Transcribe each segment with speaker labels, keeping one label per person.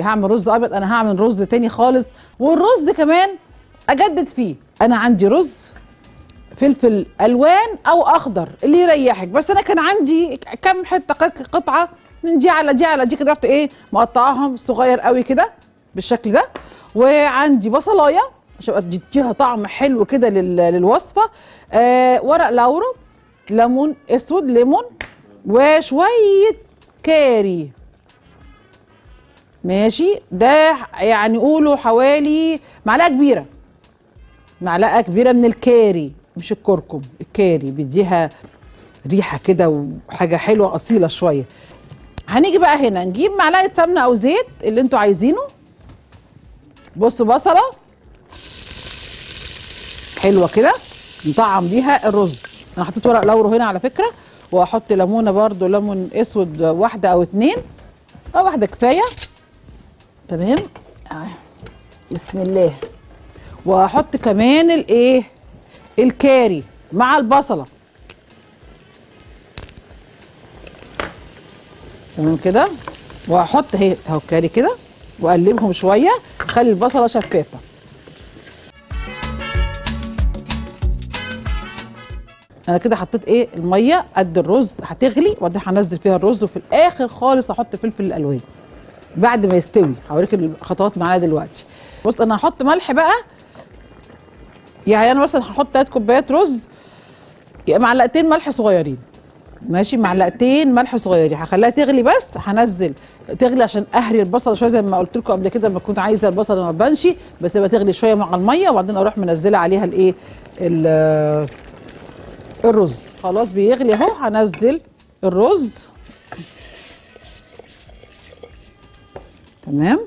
Speaker 1: هعمل رز ابيض انا هعمل رز تاني خالص والرز كمان اجدد فيه انا عندي رز فلفل الوان او اخضر اللي يريحك بس انا كان عندي كم حته قط- قطعه من دي على دي على دي كده رحت ايه مقطعاهم صغير قوي كده بالشكل ده وعندي بصلايه عشان تديها طعم حلو كده لل- للوصفه آه ورق لورو ليمون اسود ليمون وشويه كاري ماشي ده يعني قولوا حوالي معلقه كبيره معلقه كبيره من الكاري مش الكركم الكاري بيديها ريحه كده وحاجه حلوه اصيله شويه هنيجي بقى هنا نجيب معلقه سمنه او زيت اللي انتوا عايزينه بصوا بصله حلوه كده نطعم بيها الرز انا حطيت ورق لورو هنا على فكره وهحط ليمونه برده ليمون اسود واحده او اتنين او واحده كفايه تمام آه. بسم الله وهحط كمان الايه الكاري مع البصله تمام كده وهحط اهي اهو الكاري كده واقلبهم شويه خلي البصله شفافه انا كده حطيت ايه الميه قد الرز هتغلي وبعدين هنزل فيها الرز وفي الاخر خالص هحط فلفل الالوان بعد ما يستوي هوريك الخطوات معانا دلوقتي بص انا هحط ملح بقى يعني انا مثلا هحط 3 كوبايات رز يبقى معلقتين ملح صغيرين ماشي معلقتين ملح صغيرين هخليها تغلي بس هنزل تغلي عشان اهري البصله شويه زي ما قلت لكم قبل كده لما كنت عايزه البصله ما تبانش بس يبقى تغلي شويه مع الميه وبعدين اروح منزله عليها الايه ال- الرز خلاص بيغلي اهو هنزل الرز تمام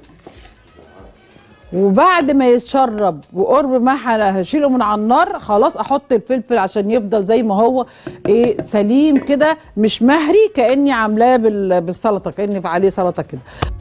Speaker 1: وبعد ما يتشرب وقرب ما هشيله من على النار خلاص احط الفلفل عشان يفضل زي ما هو ايه سليم كده مش مهري كاني عاملاه بال- بالسلطه كاني عليه سلطه كده